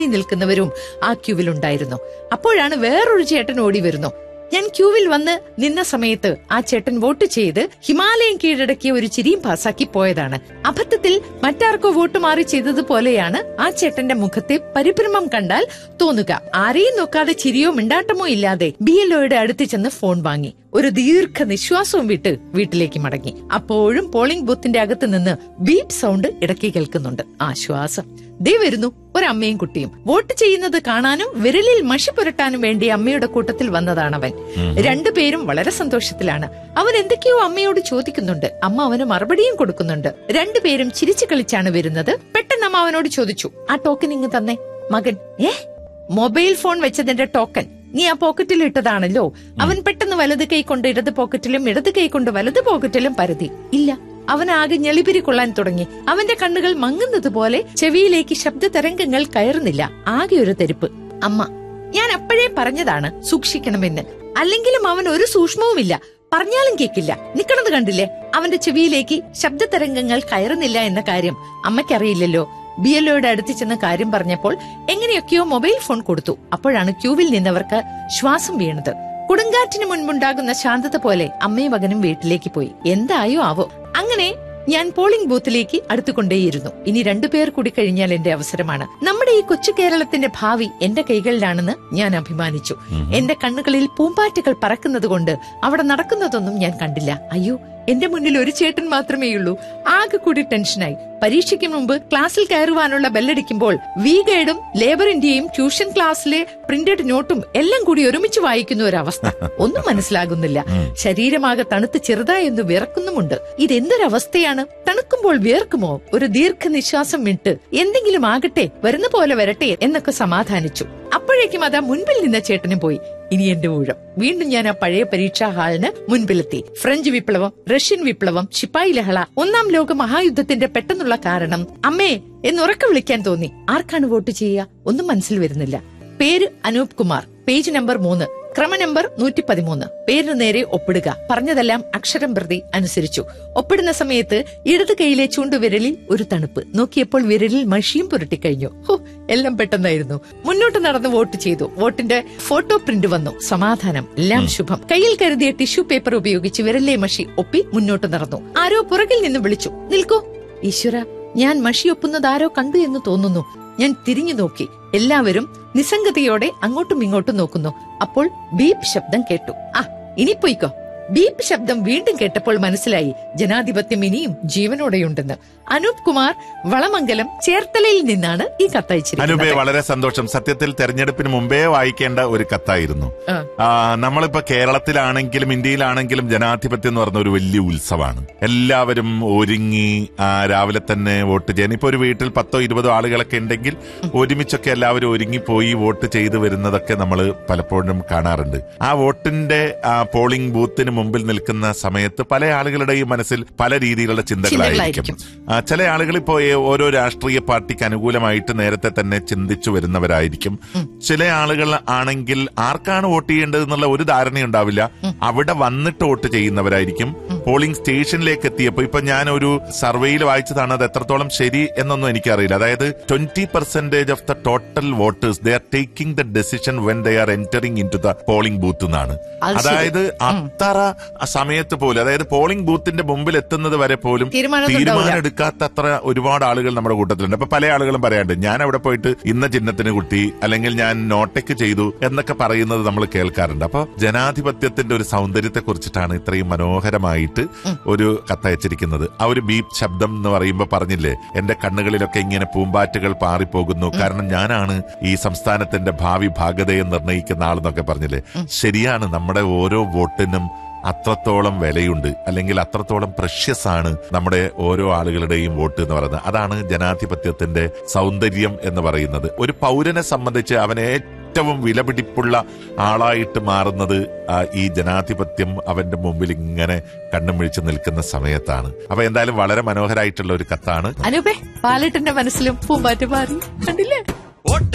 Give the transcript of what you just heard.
നിൽക്കുന്നവരും ആ ക്യൂവിലുണ്ടായിരുന്നു അപ്പോഴാണ് വേറൊരു ചേട്ടൻ ഓടി വരുന്നു ഞാൻ ക്യൂവിൽ വന്ന് നിന്ന സമയത്ത് ആ ചേട്ടൻ വോട്ട് ചെയ്ത് ഹിമാലയം കീഴടക്കിയ ഒരു ചിരിയും പാസാക്കി പോയതാണ് അബദ്ധത്തിൽ മറ്റാർക്കോ വോട്ട് മാറി ചെയ്തതുപോലെയാണ് ആ ചേട്ടന്റെ മുഖത്തെ പരിഭ്രമം കണ്ടാൽ തോന്നുക ആരെയും നോക്കാതെ ചിരിയോ മിണ്ടാട്ടമോ ഇല്ലാതെ ബി എൽ ഒയുടെ അടുത്ത് ചെന്ന് ഫോൺ വാങ്ങി ഒരു ദീർഘ നിശ്വാസവും വിട്ട് വീട്ടിലേക്ക് മടങ്ങി അപ്പോഴും പോളിംഗ് ബൂത്തിന്റെ അകത്ത് നിന്ന് ബീപ് സൗണ്ട് ഇടയ്ക്ക് കേൾക്കുന്നുണ്ട് ആശ്വാസം ദേ വരുന്നു ഒരമ്മയും കുട്ടിയും വോട്ട് ചെയ്യുന്നത് കാണാനും വിരലിൽ മഷി പുരട്ടാനും വേണ്ടി അമ്മയുടെ കൂട്ടത്തിൽ വന്നതാണവൻ രണ്ടുപേരും വളരെ സന്തോഷത്തിലാണ് അവൻ എന്തൊക്കെയോ അമ്മയോട് ചോദിക്കുന്നുണ്ട് അമ്മ അവന് മറുപടിയും കൊടുക്കുന്നുണ്ട് രണ്ടുപേരും ചിരിച്ചു കളിച്ചാണ് വരുന്നത് പെട്ടെന്ന് അമ്മ അവനോട് ചോദിച്ചു ആ ടോക്കൻ ഇങ്ങ് തന്നെ മകൻ ഏ മൊബൈൽ ഫോൺ വെച്ചതിന്റെ ടോക്കൻ നീ ആ പോക്കറ്റിൽ ഇട്ടതാണല്ലോ അവൻ പെട്ടെന്ന് വലത് കൈ കൊണ്ട് ഇടത് പോക്കറ്റിലും ഇടത് കൈ കൊണ്ട് വലത് പോക്കറ്റിലും പരതി ഇല്ല അവൻ ആകെ ഞെളിപിരി കൊള്ളാൻ തുടങ്ങി അവന്റെ കണ്ണുകൾ മങ്ങുന്നത് പോലെ ചെവിയിലേക്ക് ശബ്ദ തരംഗങ്ങൾ കയറുന്നില്ല ആകെ ഒരു തെരുപ്പ് അമ്മ ഞാൻ അപ്പോഴേ പറഞ്ഞതാണ് സൂക്ഷിക്കണമെന്ന് അല്ലെങ്കിലും അവൻ ഒരു സൂക്ഷ്മവുമില്ല പറഞ്ഞാലും കേക്കില്ല നിക്കണത് കണ്ടില്ലേ അവന്റെ ചെവിയിലേക്ക് ശബ്ദ തരംഗങ്ങൾ കയറുന്നില്ല എന്ന കാര്യം അമ്മയ്ക്കറിയില്ലല്ലോ ബി എൽ ഒയുടെ അടുത്ത് ചെന്ന് കാര്യം പറഞ്ഞപ്പോൾ എങ്ങനെയൊക്കെയോ മൊബൈൽ ഫോൺ കൊടുത്തു അപ്പോഴാണ് ക്യൂവിൽ നിന്നവർക്ക് ശ്വാസം വീണത് കൊടുങ്കാറ്റിന് മുൻപുണ്ടാകുന്ന ശാന്തത പോലെ അമ്മയും മകനും വീട്ടിലേക്ക് പോയി എന്തായോ ആവോ അങ്ങനെ ഞാൻ പോളിംഗ് ബൂത്തിലേക്ക് അടുത്തുകൊണ്ടേയിരുന്നു ഇനി രണ്ടുപേർ കൂടി കഴിഞ്ഞാൽ എന്റെ അവസരമാണ് നമ്മുടെ ഈ കൊച്ചു കേരളത്തിന്റെ ഭാവി എന്റെ കൈകളിലാണെന്ന് ഞാൻ അഭിമാനിച്ചു എന്റെ കണ്ണുകളിൽ പൂമ്പാറ്റകൾ പറക്കുന്നത് കൊണ്ട് അവിടെ നടക്കുന്നതൊന്നും ഞാൻ കണ്ടില്ല അയ്യോ എന്റെ മുന്നിൽ ഒരു ചേട്ടൻ മാത്രമേയുള്ളൂ ആകെ കൂടി ടെൻഷനായി പരീക്ഷയ്ക്ക് മുമ്പ് ക്ലാസ്സിൽ കയറുവാനുള്ള ബെല്ലടിക്കുമ്പോൾ വി ഗൈഡും ലേബർ ഇന്ത്യയും ട്യൂഷൻ ക്ലാസ്സിലെ പ്രിന്റഡ് നോട്ടും എല്ലാം കൂടി ഒരുമിച്ച് വായിക്കുന്ന ഒരവസ്ഥ ഒന്നും മനസ്സിലാകുന്നില്ല ശരീരമാകെ തണുത്ത് ചെറുതായി ഒന്ന് വിറക്കുന്നുമുണ്ട് ഇതെന്തൊരവസ്ഥയാണ് തണുക്കുമ്പോൾ വിയർക്കുമോ ഒരു ദീർഘനിശ്വാസം വിട്ട് എന്തെങ്കിലും ആകട്ടെ വരുന്ന പോലെ വരട്ടെ എന്നൊക്കെ സമാധാനിച്ചു അപ്പോഴേക്കും അതാ മുൻപിൽ നിന്ന ചേട്ടനും പോയി ഇനി എന്റെ ഊഴം വീണ്ടും ഞാൻ ആ പഴയ പരീക്ഷാ ഹാളിന് മുൻപിലെത്തി ഫ്രഞ്ച് വിപ്ലവം റഷ്യൻ വിപ്ലവം ശിപ്പായി ലഹള ഒന്നാം ലോക മഹായുദ്ധത്തിന്റെ പെട്ടെന്നുള്ള കാരണം അമ്മേ എന്നുറക്കെ വിളിക്കാൻ തോന്നി ആർക്കാണ് വോട്ട് ചെയ്യുക ഒന്നും മനസ്സിൽ വരുന്നില്ല പേര് അനൂപ് കുമാർ പേജ് നമ്പർ മൂന്ന് ക്രമ നമ്പർ നൂറ്റി പതിമൂന്ന് പേരിന് നേരെ ഒപ്പിടുക പറഞ്ഞതെല്ലാം അക്ഷരം പ്രതി അനുസരിച്ചു ഒപ്പിടുന്ന സമയത്ത് ഇടത് കൈയിലെ ചൂണ്ടുവിരലിൽ ഒരു തണുപ്പ് നോക്കിയപ്പോൾ വിരലിൽ മഷിയും പുരട്ടിക്കഴിഞ്ഞു ഹോ എല്ലാം പെട്ടെന്നായിരുന്നു മുന്നോട്ട് നടന്ന് വോട്ട് ചെയ്തു വോട്ടിന്റെ ഫോട്ടോ പ്രിന്റ് വന്നു സമാധാനം എല്ലാം ശുഭം കയ്യിൽ കരുതിയ ടിഷ്യൂ പേപ്പർ ഉപയോഗിച്ച് വിരലിലെ മഷി ഒപ്പി മുന്നോട്ട് നടന്നു ആരോ പുറകിൽ നിന്ന് വിളിച്ചു നിൽക്കൂ ഈശ്വര ഞാൻ മഷി ഒപ്പുന്നത് ആരോ കണ്ടു എന്ന് തോന്നുന്നു ഞാൻ തിരിഞ്ഞു നോക്കി എല്ലാവരും നിസ്സംഗതയോടെ അങ്ങോട്ടും ഇങ്ങോട്ടും നോക്കുന്നു അപ്പോൾ ബീപ് ശബ്ദം കേട്ടു ആ ഇനി പോയിക്കോ ബീപ് ശബ്ദം വീണ്ടും കേട്ടപ്പോൾ മനസ്സിലായി ജനാധിപത്യം ഇനിയും ജീവനോടെയുണ്ടെന്ന് അനൂപ് കുമാർ വളമംഗലം ചേർത്തലയിൽ നിന്നാണ് ഈ അനുപേ കത്തയച്ചിരിക്കുന്നത് വളരെ സന്തോഷം സത്യത്തിൽ തെരഞ്ഞെടുപ്പിന് മുമ്പേ വായിക്കേണ്ട ഒരു കത്തായിരുന്നു ആ. ആ, നമ്മളിപ്പോ കേരളത്തിലാണെങ്കിലും ഇന്ത്യയിലാണെങ്കിലും ജനാധിപത്യം എന്ന് പറഞ്ഞ ഒരു വലിയ ഉത്സവമാണ് എല്ലാവരും ഒരുങ്ങി ആ, രാവിലെ തന്നെ വോട്ട് ചെയ്യാൻ ഇപ്പൊ ഒരു വീട്ടിൽ പത്തോ ഇരുപതോ ആളുകളൊക്കെ ഉണ്ടെങ്കിൽ ഒരുമിച്ചൊക്കെ എല്ലാവരും ഒരുങ്ങിപ്പോയി വോട്ട് ചെയ്തു വരുന്നതൊക്കെ നമ്മൾ പലപ്പോഴും കാണാറുണ്ട് ആ വോട്ടിന്റെ ആ, പോളിംഗ് ബൂത്തിന് മുമ്പിൽ നിൽക്കുന്ന സമയത്ത് പല ആളുകളുടെയും മനസ്സിൽ പല രീതിയിലുള്ള ചിന്തകളായിരിക്കും ചിന്തകളായിരിക്കും. ആ, ചില ആളുകൾ ഇപ്പോ ഏ- ഓരോ രാഷ്ട്രീയ പാർട്ടിക്ക് അനുകൂലമായിട്ട് നേരത്തെ തന്നെ ചിന്തിച്ചു വരുന്നവരായിരിക്കും ചില ആളുകൾ ആണെങ്കിൽ ആർക്കാണ് വോട്ട് ചെയ്യേണ്ടത് എന്നുള്ള ഒരു ധാരണയുണ്ടാവില്ല അവിടെ വന്നിട്ട് വോട്ട് ചെയ്യുന്നവരായിരിക്കും പോളിംഗ് സ്റ്റേഷനിലേക്ക് എത്തിയപ്പോ ഇപ്പൊ ഞാൻ ഒരു സർവേയിൽ വായിച്ചതാണ് അത് എത്രത്തോളം ശരി എന്നൊന്നും എനിക്കറിയില്ല അതായത് twenty percentage of the total voters they are taking the decision when they are entering into the polling booth എന്നാണ് അത് ശരി. അതായത് അത്ര സമയത്ത് പോലും അതായത് പോളിംഗ് ബൂത്തിന്റെ മുമ്പിൽ എത്തുന്നത് വരെ പോലും തീരുമാനമൊന്നും തീരുമാനം ഉണ്ടാവില്ല. എടുക്കാത്ത അത്ര ഒരുപാട് ആളുകൾ നമ്മുടെ കൂട്ടത്തിലുണ്ട് അപ്പൊ പല ആളുകളും പറയാണ്ട് ഞാൻ അവിടെ പോയിട്ട് ഇന്ന ചിഹ്നത്തിന് കുട്ടി അല്ലെങ്കിൽ ഞാൻ നോട്ടയ്ക്ക് ചെയ്തു എന്നൊക്കെ പറയുന്നത് നമ്മൾ കേൾക്കാറുണ്ട് അപ്പൊ ജനാധിപത്യത്തിന്റെ ഒരു സൗന്ദര്യത്തെ കുറിച്ചിട്ടാണ് ഇത്രയും മനോഹരമായിട്ട് ഒരു കത്തയച്ചിരിക്കുന്നത് ആ ഒരു ബീപ് ശബ്ദം എന്ന് പറയുമ്പോ പറഞ്ഞില്ലേ എന്റെ കണ്ണുകളിലൊക്കെ ഇങ്ങനെ പൂമ്പാറ്റുകൾ പാറിപ്പോകുന്നു കാരണം ഞാനാണ് ഈ സംസ്ഥാനത്തിന്റെ ഭാവി ഭാഗതയെ നിർണ്ണയിക്കുന്ന ആളെന്നൊക്കെ പറഞ്ഞില്ലേ ശരിയാണ് നമ്മുടെ ഓരോ വോട്ടിനും അത്രത്തോളം വിലയുണ്ട് അല്ലെങ്കിൽ അത്രത്തോളം പ്രഷ്യസ് ആണ് നമ്മുടെ ഓരോ ആളുകളുടെയും വോട്ട് എന്ന് പറയുന്നത് അതാണ് ജനാധിപത്യത്തിന്റെ സൗന്ദര്യം എന്ന് പറയുന്നത് ഒരു പൗരനെ സംബന്ധിച്ച് അവനെ ഏറ്റവും വിലപിടിപ്പുള്ള ആളായിട്ട് മാറുന്നത് ആ, ഈ ജനാധിപത്യം അവന്റെ മുമ്പിൽ ഇങ്ങനെ കണ്ണും മിഴിച്ച് നിൽക്കുന്ന സമയത്താണ് അപ്പൊ എന്തായാലും വളരെ മനോഹരമായിട്ടുള്ള ഒരു കത്താണ് അനൂപേ പാലട്ടിന്റെ മനസ്സിലും പൂമ്പാറ്റ് മാറി കണ്ടില്ലേ